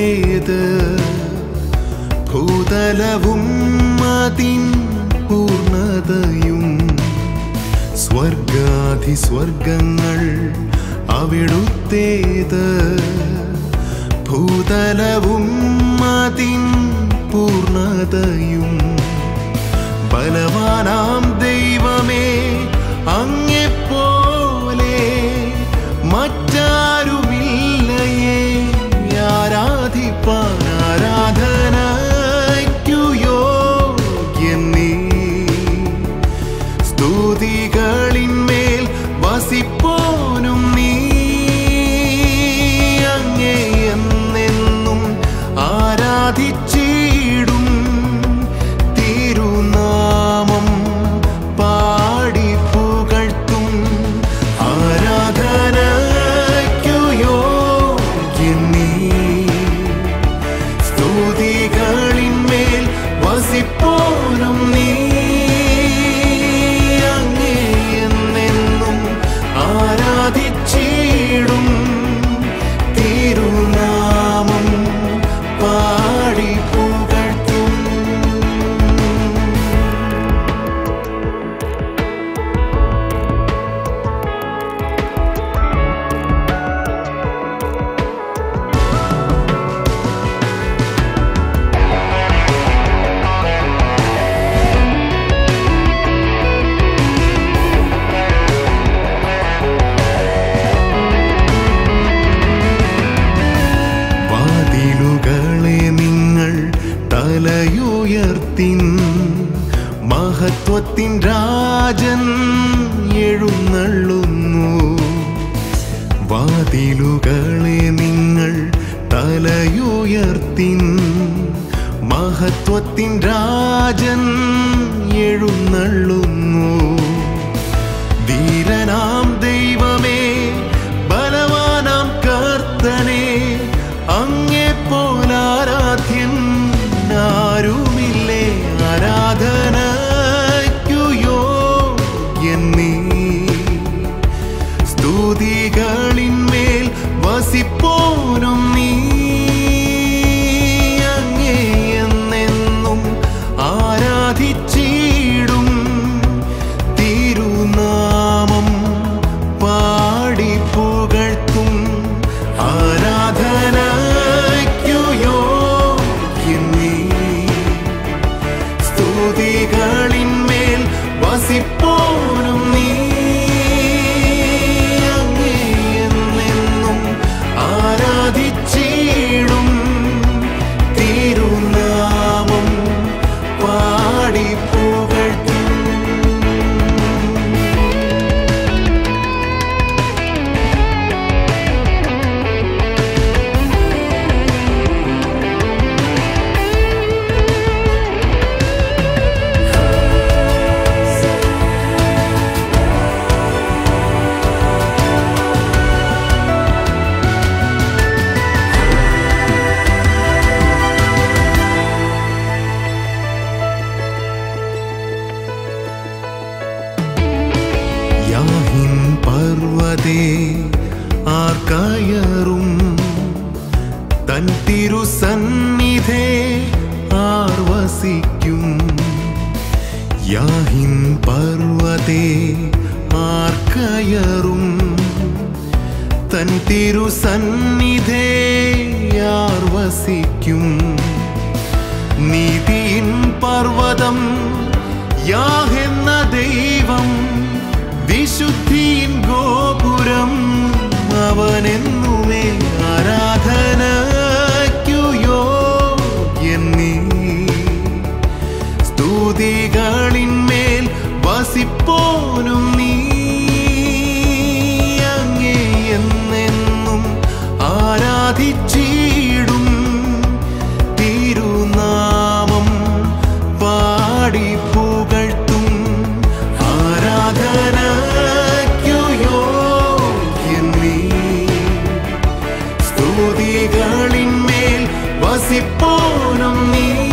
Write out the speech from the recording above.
അവിടുത്തേത് ഭൂതലവും അതിൻ പൂർണ്ണതയും സ്വർഗാധി സ്വർഗങ്ങൾ അവിടുത്തേത് ഭൂതലവും അതിൻ പൂർണ്ണതയും ബലവാനാം ദൈവമേ അങ്ങെപ്പോലെ മറ്റാരുമില്ലയേ ആരാധിപ്പാൻ ആരാധനയ്ക്കു യോഗ്യൻ നീ സ്തുതികളിന്മേൽ വസിപ്പോനും നീ അങ്ങേ എന്നെന്നും ആരാധിച്ചിടും തിരുനാമം പാടി പുകഴ്ത്തും ആരാധനയ്ക്കു യോഗ്യൻ നീ സ്തുതികളിന്മേൽ വസിപ്പോനും നീ അങ്ങേ എന്നെന്നും ആരാധിച്ചിടും തിരുനാമം പാടി പുകഴ്ത്തും വാതിലുകളെ നിങ്ങൾ തലയുയർത്തിൻ മഹത്വത്തിൻ രാജൻ എഴുന്നള്ളുന്നു വാതിലുകളെ നിങ്ങൾ തലയുയർത്തിൻ മഹത്വത്തിൻ രാജൻ എഴുന്നള്ളുന്നു ധീരനാം ദൈവമേ ബലവാനാം കർത്തനെ അങ്ങേ പോലാരാധ്യൻ ആരുമില്ലേ ആരാധനയ്ക്കു യോഗ്യൻ നീ സ്തുതികളിന്മേൽ വസിപ്പോനും നീ അങ്ങേ എന്നെന്നും ആരാധിച്ചിടും തിരുനാമം പാടി പുകഴ്ത്തും ആരാധനയ്ക്കു യോഗ്യൻ നീ സ്തുതികളിന്മേൽ വസിപ്പോനും നീ അങ്ങേ എന്നെന്നും ആരാധിച്ചിടും തിരുനാമം പാടി പുകഴ്ത്തും യാഹിൻ പർവതേ ആർക്കയറും തൻ തിരുസന്നിധേ ആർ വസിക്കും യാഹിൻ പർവതേ ആർക്കയറും തൻ തിരുസന്നിധേ ആർ വസിക്കും നീതിയിൻ പർവതം യാഹെന്ന ദൈവം വിശുദ്ധിയിൻ ഗോപുരം അവനെന്നുമേ ആരാധനയ്ക്കു യോഗ്യൻ നീ സ്തുതികളിന്മേൽ വസിപ്പോനും നീ അങ്ങേ എന്നെന്നും ആരാധിച്ചിടും തിരുനാമം പാടി പുകഴ്ത്തും ആരാധനയ്ക്കു യോഗ്യൻ നീ സ്തുതികളിന്മേൽ വസിപ്പോനും നീ